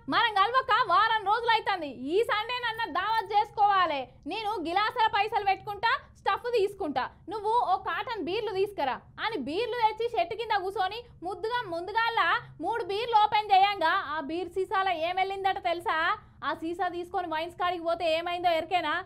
మనం కలవక వారం రోజులు అవుతుంది ఈ సండే నన్న దావత్ చేసుకోవాలి నేను గిలాసుల పైసలు పెట్టుకుంటా స్టఫ్ తీసుకుంటా నువ్వు ఓ కాటన్ బీర్లు తీసుకురా అని బీర్లు తెచ్చి చెట్టు కింద కూర్చొని ముద్దుగా ముందుగాల మూడు బీర్లు ఓపెన్ చేయంగా ఆ బీర్ సీసాల ఏం వెళ్ళిందట తెలుసా ఆ సీసా తీసుకొని వైన్స్ కాడికి పోతే ఏమైందో ఎరికేనా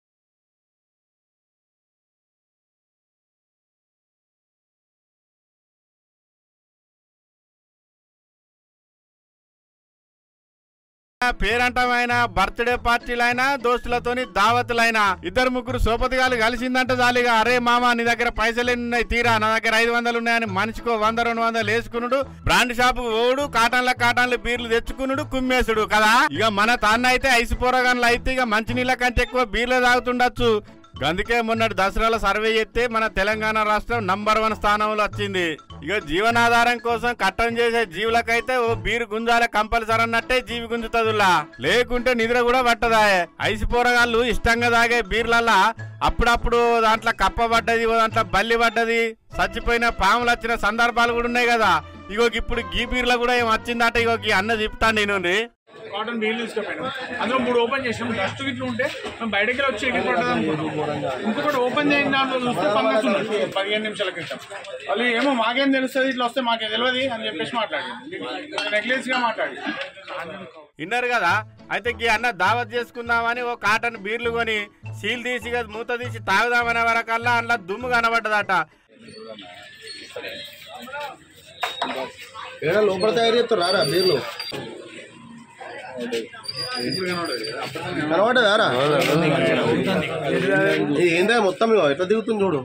పేరంటమైనా బర్త్డే పార్టీలైనా దోస్తులతోని దావతులైనా ఇద్దరు ముగ్గురు సోపతిగాలు కలిసిందంటే జాలిగా అరే మామ నీ దగ్గర పైసలు ఎన్ని ఉన్నాయి తీరా నా దగ్గర ఐదు వందలు ఉన్నాయని మనిషికో వంద రెండు వందలు వేసుకునుడు బ్రాండ్ షాప్ ఓడు కాటన్ల కాటన్ల బీర్లు తెచ్చుకునుడు కుమ్మేసుడు కదా ఇక మన తాన్న అయితే ఐసు పోరగాన్లు అయితే ఇక మంచినీళ్ళ కంటే ఎక్కువ బీర్లు తాగుతుండొచ్చు అందుకే మొన్నటి దసరాలో సర్వే చేస్తే మన తెలంగాణ రాష్ట్రం నంబర్ వన్ స్థానంలో వచ్చింది ఇక జీవనాధారం కోసం కట్టం చేసే జీవులకైతే ఓ బీరు గుంజాల కంపల్సరీ అన్నట్టే జీవి గుంజుతుందిలా లేకుంటే నిద్ర కూడా పట్టదాయే ఐసి పోరగాళ్ళు ఇష్టంగా తాగే బీర్లల్లా అప్పుడప్పుడు దాంట్లో కప్ప పడ్డది ఓ దాంట్లో బల్లి పడ్డది చచ్చిపోయిన పాములు వచ్చిన సందర్భాలు కూడా ఉన్నాయి కదా ఇగో ఇప్పుడు గీ బీర్లో కూడా ఏం వచ్చిందట ఇగో గీ అన్న చెప్తాను నేను కాటన్ బీర్లు తీసుకుపోయినాం అందులో మూడు ఓపెన్ చేసినాం డస్ట్ గిట్లు ఉంటే మేము బయటకి వచ్చి ఎగిరి పడ్డది అనుకున్నాం ఇంకొకటి ఓపెన్ చేసిన దాంట్లో చూస్తే ఫంగస్ ఉంది పదిహేను నిమిషాల క్రితం వాళ్ళు ఏమో మాకేం తెలుస్తుంది ఇట్లా వస్తే మాకేం తెలియదు అని చెప్పేసి మాట్లాడి నెగ్లెన్స్ గా మాట్లాడి విన్నారు కదా అయితే గీ అన్న దావత్ చేసుకుందామని ఓ కాటన్ బీర్లు కొని సీల్ తీసి ఇక మూత తీసి తాగుదామనే వరకల్లా అందులో దుమ్ము కనబడ్డదట ఏడా లోపల తయారు చేస్తారా బీర్లు కనబడ్డదారా ఏందా మొత్తం ఇగో ఎట్లా దిగుతుంది చూడు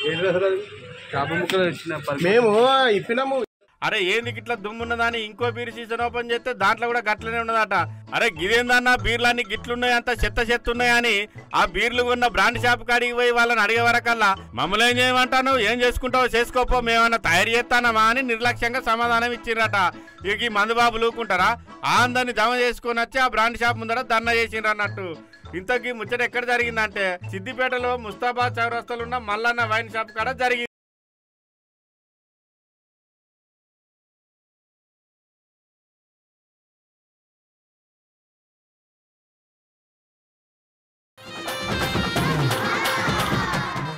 మేము ఇప్పినాము అరే ఏంది ఇట్లా దుమ్మున్నదని ఇంకో బీర్ సీజన్ ఓపెన్ చేస్తే దాంట్లో కూడా గట్లనే ఉన్నదట అరే గిదేందన్న బీర్లన్నీ గిట్లున్నాయి అంత చెత్త చెత్త ఉన్నాయని ఆ బీర్లు ఉన్న బ్రాండ్ షాప్ కాడికి పోయి వాళ్ళని అడిగే వరకల్లా మమ్మల్ని ఏం చేయమంటాను ఏం చేసుకుంటావో చేసుకోపో మేమన్నా తయారు చేస్తానమా అని నిర్లక్ష్యంగా సమాధానం ఇచ్చిర్రట ఇక ఈ మందుబాబు లూకుంటారా ఆ అందరిని జమ చేసుకొని వచ్చి ఆ బ్రాండ్ షాప్ ముందర ధర్నా చేసిండ్రు అన్నట్టు ఇంతకీ ముచ్చట ఎక్కడ జరిగిందంటే సిద్దిపేటలో ముస్తాబాద్ చౌరస్తలు ఉన్న మల్లన్న వైన్ షాప్ కాడ జరిగింది